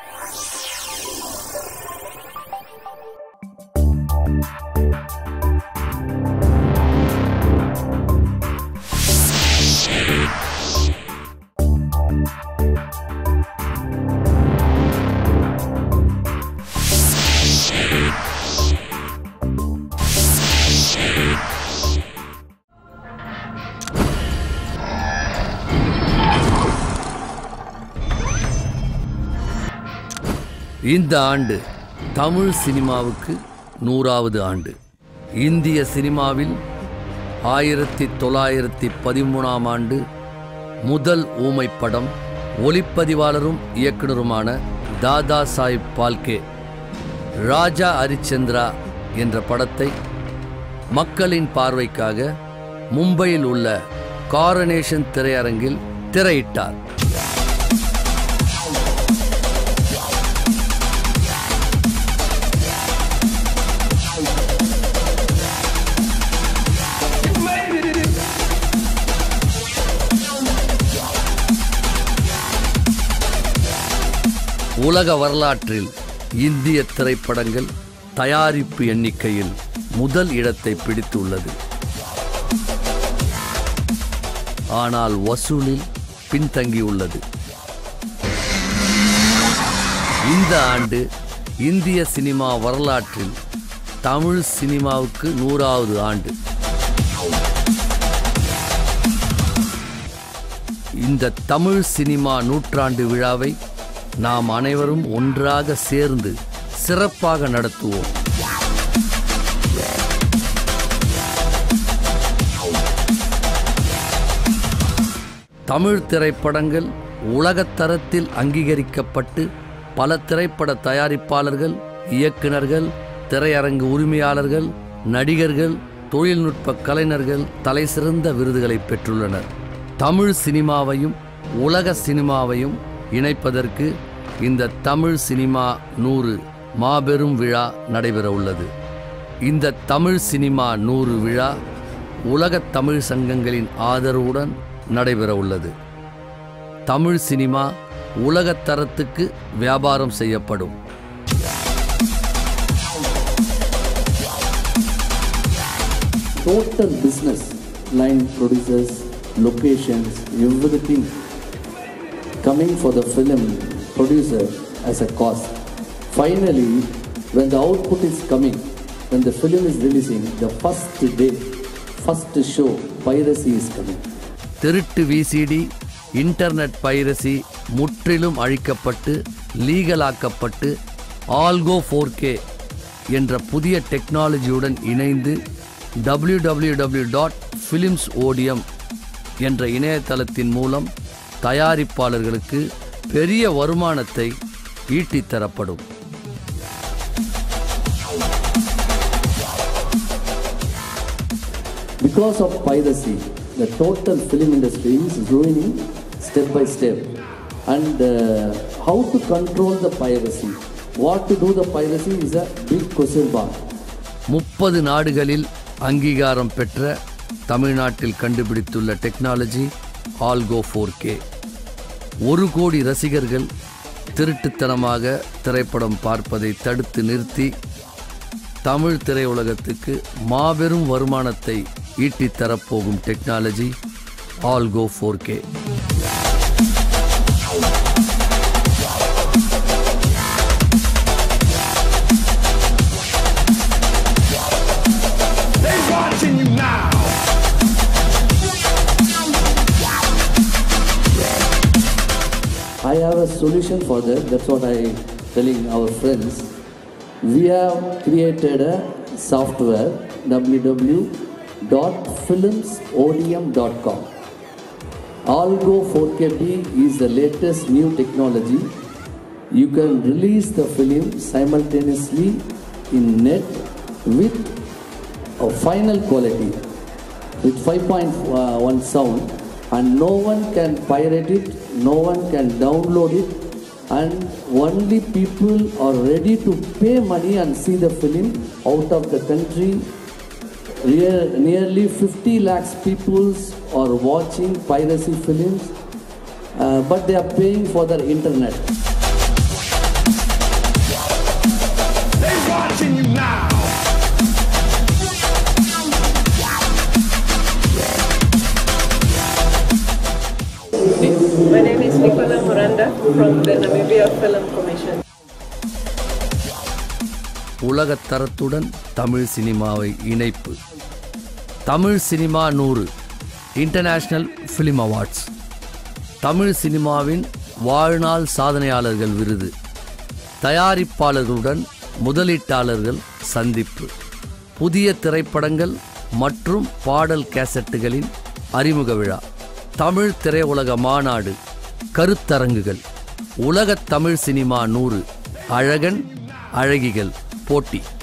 இந்த ஆண்டு தமிழ் சினிமாவுக்கு நூறாவது ஆண்டு இந்திய சினிமாவில் ஆயிரத்தி தொள்ளாயிரத்தி பதிமூணாம் ஆண்டு முதல் ஊமை படம் ஒளிப்பதிவாளரும் இயக்குனருமான தாதா சாஹிப் பால்கே ராஜா ஹரிச்சந்திரா என்ற படத்தை மக்களின் பார்வைக்காக மும்பையில் உள்ள காரனேஷன் திரையரங்கில் திரையிட்டார் உலக வரலாற்றில் இந்திய திரைப்படங்கள் தயாரிப்பு எண்ணிக்கையில் முதல் இடத்தை பிடித்துள்ளது ஆனால் வசூலில் பின்தங்கியுள்ளது இந்த ஆண்டு இந்திய சினிமா வரலாற்றில் தமிழ் சினிமாவுக்கு நூறாவது ஆண்டு இந்த தமிழ் சினிமா நூற்றாண்டு விழாவை நாம் அனைவரும் ஒன்றாக சேர்ந்து சிறப்பாக நடத்துவோம் தமிழ் திரைப்படங்கள் உலகத் தரத்தில் அங்கீகரிக்கப்பட்டு பல திரைப்பட தயாரிப்பாளர்கள் இயக்குனர்கள் திரையரங்கு உரிமையாளர்கள் நடிகர்கள் தொழில்நுட்ப கலைஞர்கள் தலைசிறந்த விருதுகளை பெற்றுள்ளனர் தமிழ் சினிமாவையும் உலக சினிமாவையும் இணைப்பதற்கு இந்த தமிழ் சினிமா நூறு மாபெரும் விழா நடைபெற உள்ளது இந்த தமிழ் சினிமா நூறு விழா உலகத் தமிழ் சங்கங்களின் ஆதரவுடன் நடைபெற உள்ளது தமிழ் சினிமா உலகத் தரத்துக்கு வியாபாரம் செய்யப்படும் total business line producers, locations, everything coming for the film producer as a cost. Finally, when the output is coming, when the film is releasing, the first day, first show, piracy is coming. திருட்டு VCD internet piracy முற்றிலும் அழிக்கப்பட்டு லீகலாக்கப்பட்டு algo four K என்ற புதிய டெக்னாலஜியுடன் இணைந்து www.filmsodium dot films ஓடியம் என்ற இணையதளத்தின் மூலம் தயாரிப்பாளர்களுக்கு பெரிய வருமானத்தை ஈட்டித் தரப்படும் Because of piracy, the total film industry is ruining step by step. And uh, how to control the piracy? What to do the piracy is a big question mark. முப்பது நாடுகளில் அங்கீகாரம் பெற்ற தமிழ்நாட்டில் கண்டுபிடித்துள்ள டெக்னாலஜி ஆல்கோ ஃபோர் கே ஒரு கோடி ரசிகர்கள் திருட்டுத்தனமாக திரைப்படம் பார்ப்பதை தடுத்து நிறுத்தி தமிழ் திரையுலகத்துக்கு மாபெரும் வருமானத்தை ஈட்டித் தரப்போகும் technology algo four K They watching you now. I have a solution for that. That's what I telling our friends. We have created a software www.filmsodium.com. Algo 4KB is the latest new technology. You can release the film simultaneously in net with a final quality with 5.1 sound and no one can pirate it, no one can download it and only people are ready to pay money and see the film out of the country. Rea- Nearly 50 lakhs people are watching piracy films uh, but they are paying for their internet. watching you now. My name is Nicola Miranda from the Namibia Film Commission. உலகத் தரத்துடன் தமிழ் சினிமாவை இணைப்பு Tamil cinema நூறு international film awards Tamil சினிமாவின் வாழ்நாள் சாதனையாளர்கள் விருது தயாரிப்பாளர்களுடன் முதலீட்டாளர்கள் சந்திப்பு புதிய திரைப்படங்கள் மற்றும் பாடல் கேசட்டுகளின் அறிமுக விழா தமிழ் திரையுலக மாநாடு கருத்தரங்குகள் உலகத் தமிழ் சினிமா நூறு அழகன் அழகிகள் போட்டி